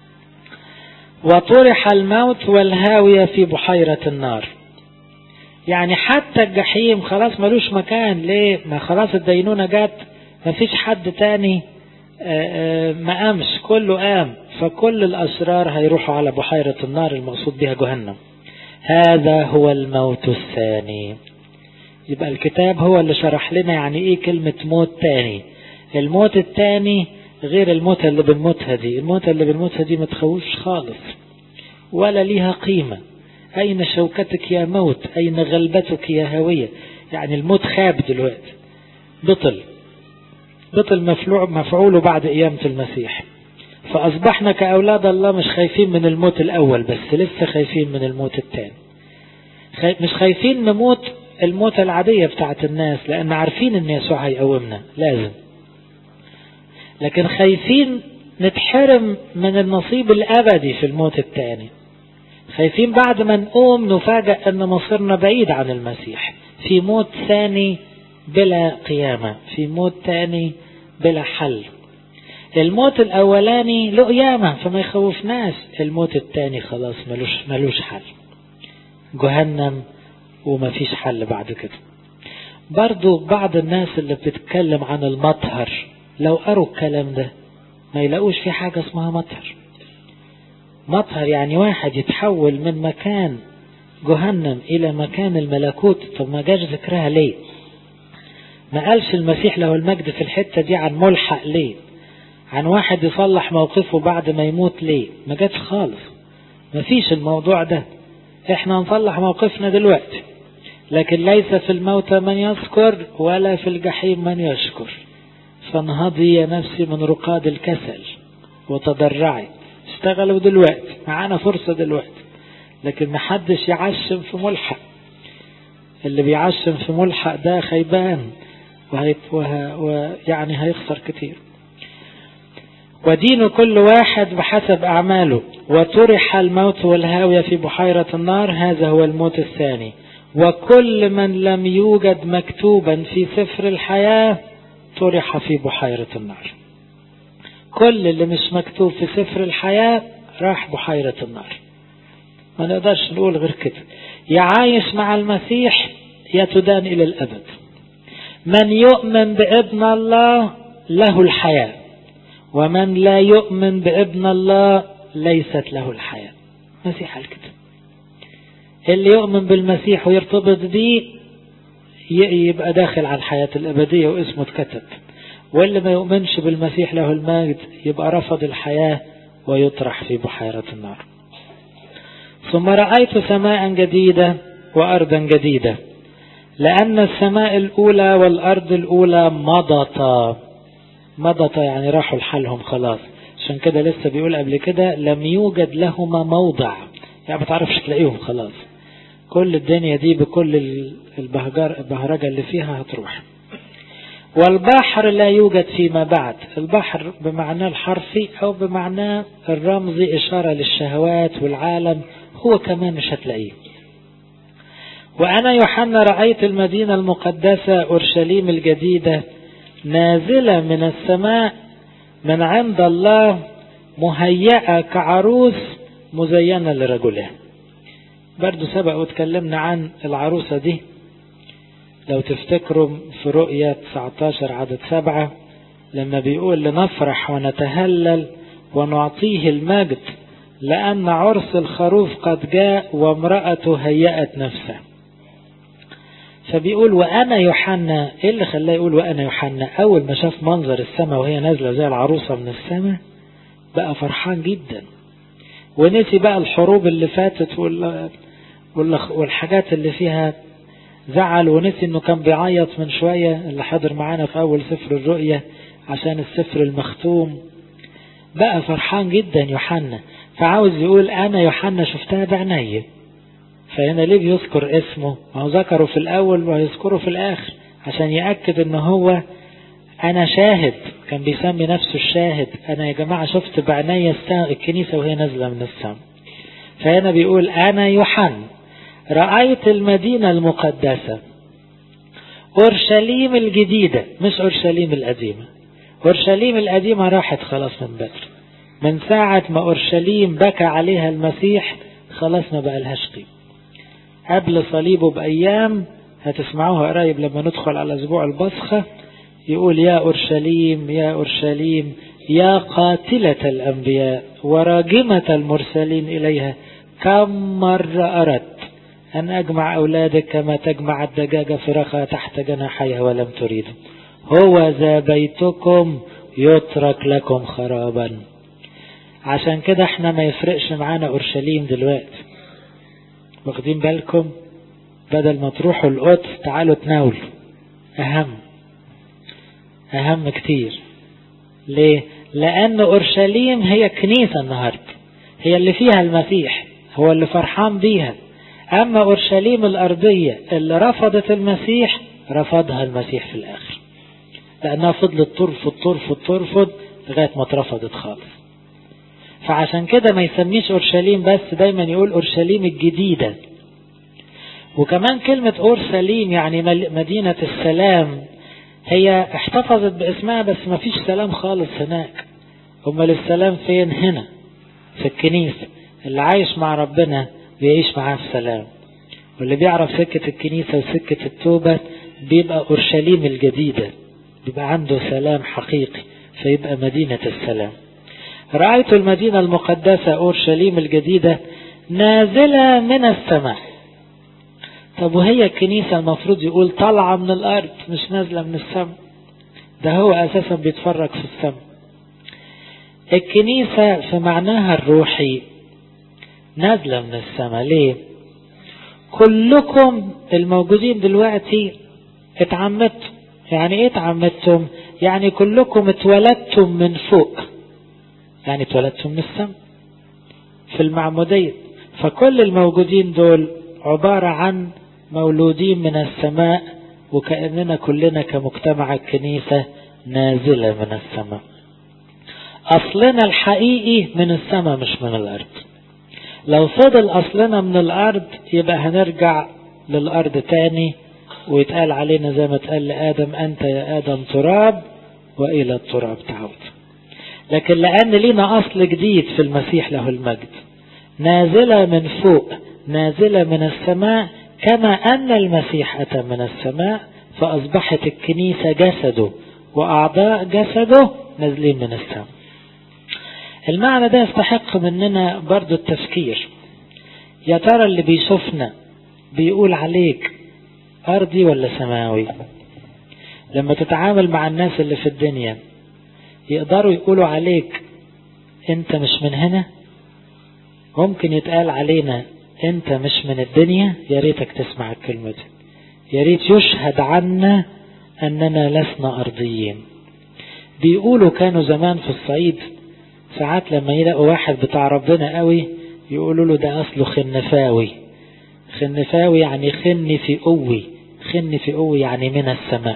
وطرح الموت والهاوية في بحيرة النار يعني حتى الجحيم خلاص ملوش مكان ليه ما خلاص الدينونة جت ما فيش حد تاني ما قامش كله قام فكل الأسرار هيروحوا على بحيرة النار المقصود بها جهنم هذا هو الموت الثاني يبقى الكتاب هو اللي شرح لنا يعني ايه كلمة موت تاني الموت التاني غير الموتة اللي بنموتها دي الموتة اللي بنموتها دي ما تخوفش خالص ولا ليها قيمة أين شوكتك يا موت أين غلبتك يا هوية يعني الموت خاب دلوقتي بطل بطل مفلوع مفعوله بعد قيامة المسيح فأصبحنا كأولاد الله مش خايفين من الموت الأول بس لسه خايفين من الموت الثاني مش خايفين نموت الموتة العادية بتاعت الناس لأن عارفين إن يسوع هيقومنا لازم لكن خايفين نتحرم من النصيب الأبدي في الموت الثاني خايفين بعد ما نقوم نفاجأ أن مصيرنا بعيد عن المسيح في موت ثاني بلا قيامة في موت ثاني بلا حل الموت الأولاني له قيامة فما يخوفناش الموت الثاني خلاص ملوش, ملوش حل جهنم وما فيش حل بعد كده برضو بعض الناس اللي بتتكلم عن المطهر لو قروا الكلام ده ما يلاقوش في حاجة اسمها مطهر مطهر يعني واحد يتحول من مكان جهنم إلى مكان الملكوت طب ما جاش ذكرها ليه ما قالش المسيح له المجد في الحتة دي عن ملحق ليه عن واحد يصلح موقفه بعد ما يموت ليه ما جاتش خالص ما فيش الموضوع ده احنا نصلح موقفنا دلوقتي لكن ليس في الموت من يذكر ولا في الجحيم من يشكر فانهضي يا نفسي من رقاد الكسل وتضرعي اشتغلوا دلوقتي معانا فرصة دلوقتي لكن محدش يعشم في ملحق اللي بيعشم في ملحق ده خيبان وهي ويعني هيخسر كتير ودين كل واحد بحسب أعماله وطرح الموت والهاوية في بحيرة النار هذا هو الموت الثاني وكل من لم يوجد مكتوبا في سفر الحياة طرح في بحيرة النار كل اللي مش مكتوب في سفر الحياة راح بحيرة النار ما نقدرش نقول غير كده يا عايش مع المسيح يا تدان إلى الأبد من يؤمن بابن الله له الحياة ومن لا يؤمن بابن الله ليست له الحياة مسيح قال كده اللي يؤمن بالمسيح ويرتبط بيه يبقى داخل على الحياة الأبدية واسمه اتكتب واللي ما يؤمنش بالمسيح له المجد يبقى رفض الحياة ويطرح في بحيرة النار ثم رأيت سماء جديدة وأرضا جديدة لأن السماء الأولى والأرض الأولى مضتا مضتا يعني راحوا لحالهم خلاص عشان كده لسه بيقول قبل كده لم يوجد لهما موضع يعني ما تعرفش تلاقيهم خلاص كل الدنيا دي بكل البهجر البهرجة اللي فيها هتروح والبحر لا يوجد فيما بعد البحر بمعناه الحرفي أو بمعناه الرمزي إشارة للشهوات والعالم هو كمان مش هتلاقيه وأنا يوحنا رأيت المدينة المقدسة أورشليم الجديدة نازلة من السماء من عند الله مهيئة كعروس مزينة لرجلها برضو سبق وتكلمنا عن العروسة دي لو تفتكروا في رؤية 19 عدد سبعة لما بيقول لنفرح ونتهلل ونعطيه المجد لأن عرس الخروف قد جاء وامرأته هيأت نفسها فبيقول وأنا يوحنا إيه اللي خلاه يقول وأنا يوحنا أول ما شاف منظر السماء وهي نازلة زي العروسة من السماء بقى فرحان جدا ونسي بقى الحروب اللي فاتت والحاجات اللي فيها زعل ونسي انه كان بيعيط من شوية اللي حضر معانا في اول سفر الرؤية عشان السفر المختوم بقى فرحان جدا يوحنا فعاوز يقول انا يوحنا شفتها بعيني فهنا ليه بيذكر اسمه ما هو ذكره في الاول وهيذكره في الاخر عشان يأكد ان هو انا شاهد كان بيسمي نفسه الشاهد انا يا جماعة شفت بعيني الكنيسة وهي نازلة من السماء فهنا بيقول انا يوحنا رأيت المدينة المقدسة أورشليم الجديدة مش أورشليم القديمة أورشليم القديمة راحت خلاص من بدر من ساعة ما أورشليم بكى عليها المسيح خلاص ما بقى لهاش قيمة قبل صليبه بأيام هتسمعوها قريب لما ندخل على أسبوع البصخة يقول يا أورشليم يا أورشليم يا قاتلة الأنبياء وراجمة المرسلين إليها كم مرة أردت أن أجمع أولادك كما تجمع الدجاجة فراخها تحت جناحيها ولم تريد هو ذا بيتكم يترك لكم خرابا عشان كده احنا ما يفرقش معانا أورشليم دلوقتي واخدين بالكم بدل ما تروحوا القدس تعالوا تناولوا أهم أهم كتير ليه؟ لأن أورشليم هي كنيسة النهاردة هي اللي فيها المسيح هو اللي فرحان بيها أما أورشليم الأرضية اللي رفضت المسيح رفضها المسيح في الآخر لأنها فضلت ترفض ترفض ترفض لغاية ما اترفضت خالص فعشان كده ما يسميش أورشليم بس دايما يقول أورشليم الجديدة وكمان كلمة أورشليم يعني مدينة السلام هي احتفظت باسمها بس ما فيش سلام خالص هناك امال السلام فين هنا في الكنيسة اللي عايش مع ربنا بيعيش معاه في سلام واللي بيعرف سكة الكنيسة وسكة التوبة بيبقى أورشليم الجديدة بيبقى عنده سلام حقيقي فيبقى مدينة السلام رأيت المدينة المقدسة أورشليم الجديدة نازلة من السماء طب وهي الكنيسة المفروض يقول طالعة من الأرض مش نازلة من السماء ده هو أساسا بيتفرج في السماء الكنيسة في معناها الروحي نازلة من السماء ليه كلكم الموجودين دلوقتي اتعمدتم يعني ايه اتعمدتم يعني كلكم اتولدتم من فوق يعني اتولدتم من السماء في المعمودية فكل الموجودين دول عبارة عن مولودين من السماء وكأننا كلنا كمجتمع الكنيسة نازلة من السماء أصلنا الحقيقي من السماء مش من الأرض لو فضل أصلنا من الأرض يبقى هنرجع للأرض تاني ويتقال علينا زي ما اتقال لآدم أنت يا آدم تراب وإلى التراب تعود لكن لأن لينا أصل جديد في المسيح له المجد نازلة من فوق نازلة من السماء كما أن المسيح أتى من السماء فأصبحت الكنيسة جسده وأعضاء جسده نازلين من السماء المعنى ده يستحق مننا برضو التفكير يا ترى اللي بيشوفنا بيقول عليك أرضي ولا سماوي لما تتعامل مع الناس اللي في الدنيا يقدروا يقولوا عليك انت مش من هنا ممكن يتقال علينا انت مش من الدنيا يا ريتك تسمع الكلمة دي يا ريت يشهد عنا اننا لسنا ارضيين بيقولوا كانوا زمان في الصعيد ساعات لما يلاقوا واحد بتاع ربنا قوي يقولوا له ده اصله خنفاوي خنفاوي يعني خني في قوي خني في قوي يعني من السماء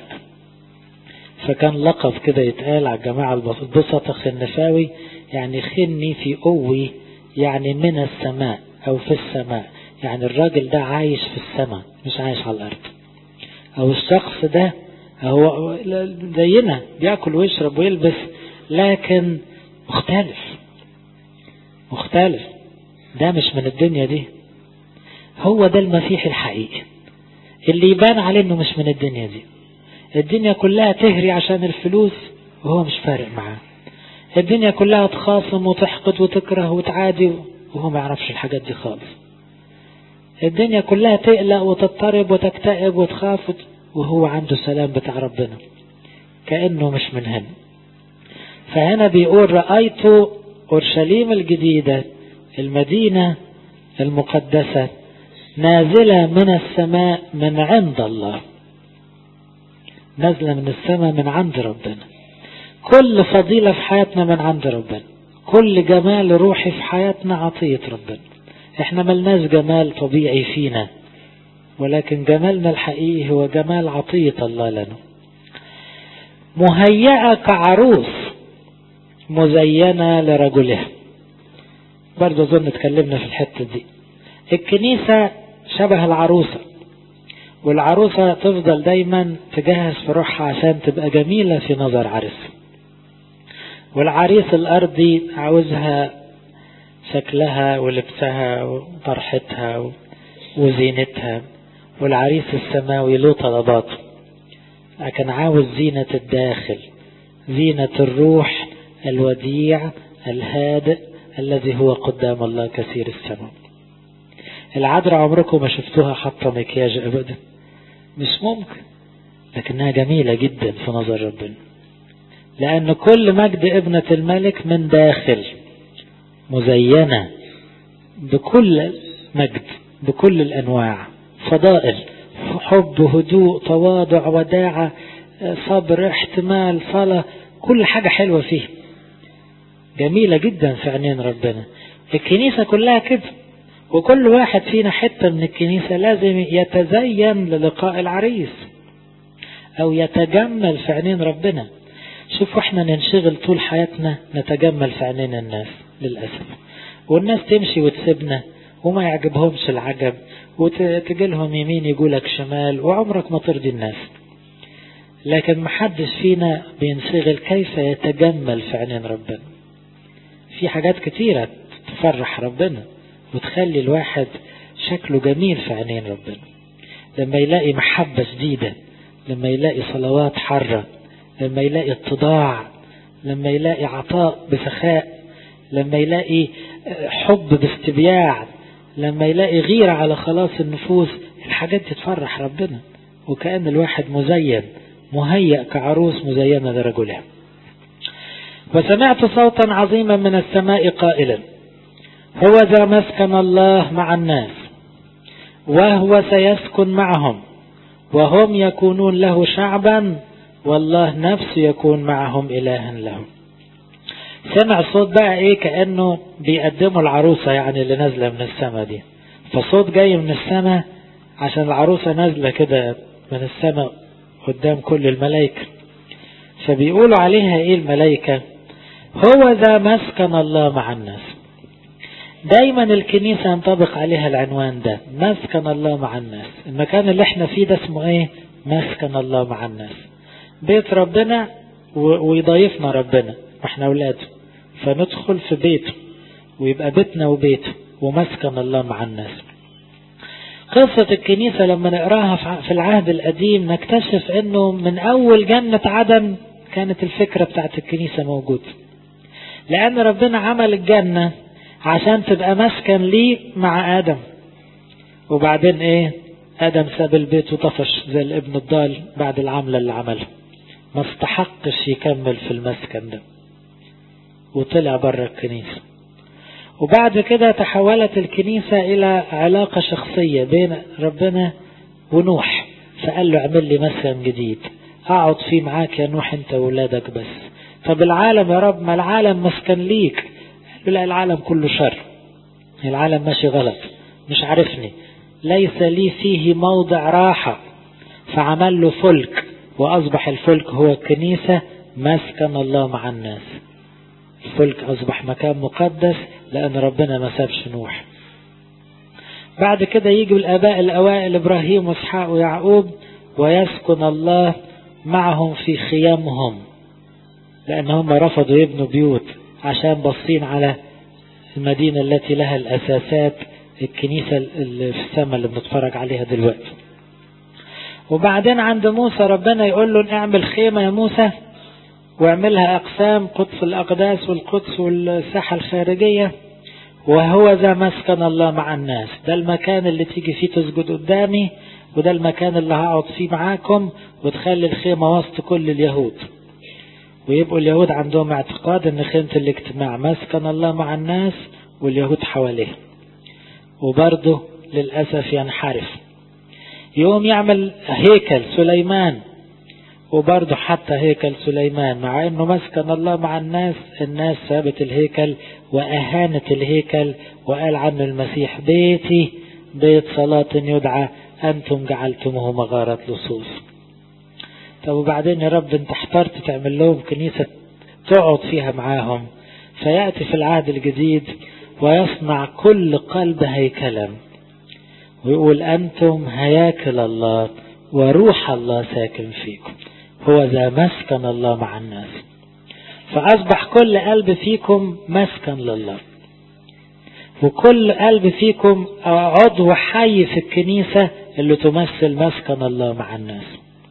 فكان لقب كده يتقال على الجماعة البسطة خنفاوي يعني خني في قوي يعني من السماء أو في السماء يعني الراجل ده عايش في السماء مش عايش على الأرض أو الشخص ده هو زينا بياكل ويشرب ويلبس لكن مختلف مختلف ده مش من الدنيا دي هو ده المسيح الحقيقي اللي يبان عليه انه مش من الدنيا دي الدنيا كلها تهري عشان الفلوس وهو مش فارق معاه الدنيا كلها تخاصم وتحقد وتكره وتعادي وهو ما يعرفش الحاجات دي خالص الدنيا كلها تقلق وتضطرب وتكتئب وتخاف وهو عنده سلام بتاع ربنا كأنه مش من هنا فهنا بيقول رأيت أورشليم الجديدة المدينة المقدسة نازلة من السماء من عند الله نازلة من السماء من عند ربنا كل فضيلة في حياتنا من عند ربنا كل جمال روحي في حياتنا عطية ربنا احنا ملناش جمال طبيعي فينا ولكن جمالنا الحقيقي هو جمال عطية الله لنا مهيئة كعروس مزينة لرجلها برضه أظن اتكلمنا في الحتة دي الكنيسة شبه العروسة والعروسة تفضل دايما تجهز في روحها عشان تبقى جميلة في نظر عريسها والعريس الأرضي عاوزها شكلها ولبسها وطرحتها وزينتها والعريس السماوي له طلبات لكن عاوز زينة الداخل زينة الروح الوديع الهادئ الذي هو قدام الله كثير السماء العذراء عمركم ما شفتوها حاطة مكياج أبدا مش ممكن لكنها جميلة جدا في نظر ربنا لأن كل مجد ابنة الملك من داخل مزينة بكل مجد بكل الأنواع فضائل حب هدوء تواضع وداعة صبر احتمال صلاة كل حاجة حلوة فيه جميلة جدا في عينين ربنا الكنيسة كلها كده وكل واحد فينا حتة من الكنيسة لازم يتزين للقاء العريس أو يتجمل في عينين ربنا شوفوا احنا ننشغل طول حياتنا نتجمل في عينين الناس للأسف والناس تمشي وتسيبنا وما يعجبهمش العجب وتجي لهم يمين يقولك شمال وعمرك ما ترضي الناس لكن محدش فينا بينشغل كيف يتجمل في عينين ربنا في حاجات كتيرة تفرح ربنا وتخلي الواحد شكله جميل في عينين ربنا لما يلاقي محبة شديدة لما يلاقي صلوات حرة لما يلاقي اتضاع لما يلاقي عطاء بسخاء لما يلاقي حب باستبياع لما يلاقي غيرة على خلاص النفوس الحاجات دي تفرح ربنا وكأن الواحد مزين مهيأ كعروس مزينة لرجلها وسمعت صوتا عظيما من السماء قائلا هو ذا مسكن الله مع الناس وهو سيسكن معهم وهم يكونون له شعبا والله نفسه يكون معهم إلها لهم سمع صوت بقى ايه كأنه بيقدموا العروسة يعني اللي نازلة من السماء دي فصوت جاي من السماء عشان العروسة نازلة كده من السماء قدام كل الملائكة فبيقولوا عليها ايه الملائكة هو ذا مسكن الله مع الناس دايما الكنيسة ينطبق عليها العنوان ده مسكن الله مع الناس المكان اللي احنا فيه ده اسمه ايه مسكن الله مع الناس بيت ربنا ويضيفنا ربنا واحنا اولاده فندخل في بيته ويبقى بيتنا وبيته ومسكن الله مع الناس قصة الكنيسة لما نقراها في العهد القديم نكتشف انه من اول جنة عدن كانت الفكرة بتاعت الكنيسة موجودة لان ربنا عمل الجنة عشان تبقى مسكن ليه مع ادم وبعدين ايه ادم ساب البيت وطفش زي الابن الضال بعد العملة اللي عملها ما استحقش يكمل في المسكن ده وطلع بره الكنيسة وبعد كده تحولت الكنيسة إلى علاقة شخصية بين ربنا ونوح فقال له اعمل لي مسكن جديد اقعد فيه معاك يا نوح انت وولادك بس طب العالم يا رب ما العالم مسكن ليك قال له لا العالم كله شر العالم ماشي غلط مش عارفني ليس لي فيه موضع راحة فعمل له فلك وأصبح الفلك هو الكنيسة مسكن الله مع الناس الفلك أصبح مكان مقدس لأن ربنا ما سابش نوح بعد كده يجوا الآباء الأوائل إبراهيم وإسحاق ويعقوب ويسكن الله معهم في خيامهم لأن هم رفضوا يبنوا بيوت عشان باصين على المدينة التي لها الأساسات الكنيسة اللي في السماء اللي بنتفرج عليها دلوقتي وبعدين عند موسى ربنا يقول له اعمل خيمة يا موسى واعملها أقسام قدس الأقداس والقدس والساحة الخارجية وهو ذا مسكن الله مع الناس ده المكان اللي تيجي فيه تسجد قدامي وده المكان اللي هقعد فيه معاكم وتخلي الخيمة وسط كل اليهود ويبقوا اليهود عندهم اعتقاد ان خيمة الاجتماع مسكن الله مع الناس واليهود حواليه وبرضه للأسف ينحرف يقوم يعمل هيكل سليمان وبرضه حتى هيكل سليمان مع انه مسكن الله مع الناس الناس سابت الهيكل واهانت الهيكل وقال عنه المسيح بيتي بيت صلاة يدعى انتم جعلتموه مغارة لصوص طب وبعدين يا رب انت احترت تعمل لهم كنيسة تقعد فيها معاهم فيأتي في العهد الجديد ويصنع كل قلب هيكلا ويقول أنتم هياكل الله وروح الله ساكن فيكم هو ذا مسكن الله مع الناس فأصبح كل قلب فيكم مسكن لله وكل قلب فيكم عضو حي في الكنيسة اللي تمثل مسكن الله مع الناس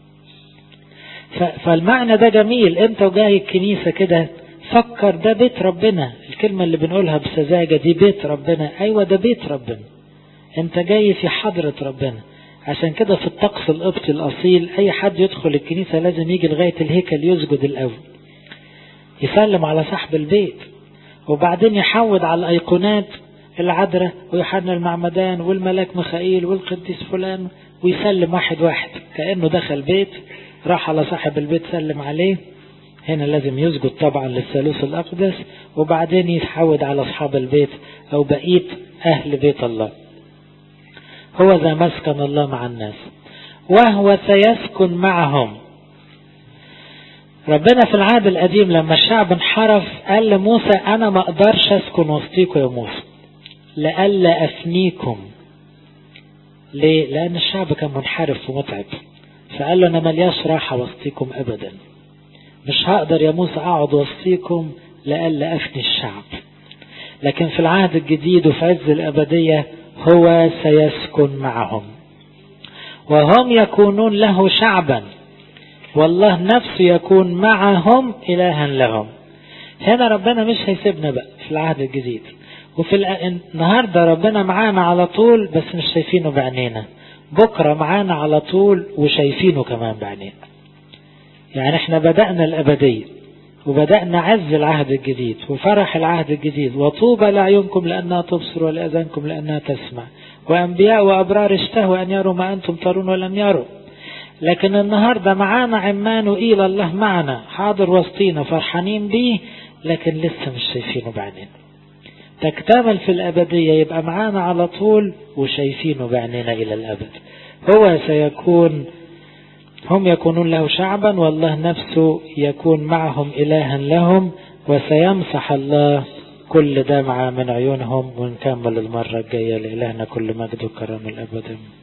فالمعنى ده جميل انت وجاي الكنيسة كده فكر ده بيت ربنا الكلمة اللي بنقولها بسذاجة دي بيت ربنا ايوه ده بيت ربنا انت جاي في حضرة ربنا عشان كده في الطقس القبطي الأصيل أي حد يدخل الكنيسة لازم يجي لغاية الهيكل يسجد الأول يسلم على صاحب البيت وبعدين يحود على الأيقونات العذراء ويوحنا المعمدان والملاك ميخائيل والقديس فلان ويسلم واحد واحد كأنه دخل بيت راح على صاحب البيت سلم عليه هنا لازم يسجد طبعا للثالوث الأقدس وبعدين يتحود على أصحاب البيت أو بقية أهل بيت الله هو ذا مسكن الله مع الناس وهو سيسكن معهم ربنا في العهد القديم لما الشعب انحرف قال لموسى انا ما اقدرش اسكن وسطيكم يا موسى لئلا افنيكم ليه لان الشعب كان منحرف ومتعب فقال له انا ملياش راحة وسطيكم ابدا مش هقدر يا موسى اقعد وسطيكم لئلا افني الشعب لكن في العهد الجديد وفي عز الابدية هو سيسكن معهم وهم يكونون له شعبا والله نفسه يكون معهم إلها لهم هنا ربنا مش هيسيبنا بقى في العهد الجديد وفي النهاردة ربنا معانا على طول بس مش شايفينه بعينينا بكرة معانا على طول وشايفينه كمان بعينينا يعني احنا بدأنا الأبدية وبدأنا عز العهد الجديد وفرح العهد الجديد وطوبى لعيونكم لأنها تبصر ولأذانكم لأنها تسمع وأنبياء وأبرار اشتهوا أن يروا ما أنتم ترون ولم يروا لكن النهاردة معانا عمانوئيل الله معنا حاضر وسطينا فرحانين بيه لكن لسه مش شايفينه بعيننا تكتمل في الأبدية يبقى معانا على طول وشايفينه بعيننا إلى الأبد هو سيكون هم يكونون له شعبا والله نفسه يكون معهم إلها لهم وسيمسح الله كل دمعة من عيونهم ونكمل المرة الجاية لإلهنا كل مجد وكرم الأبد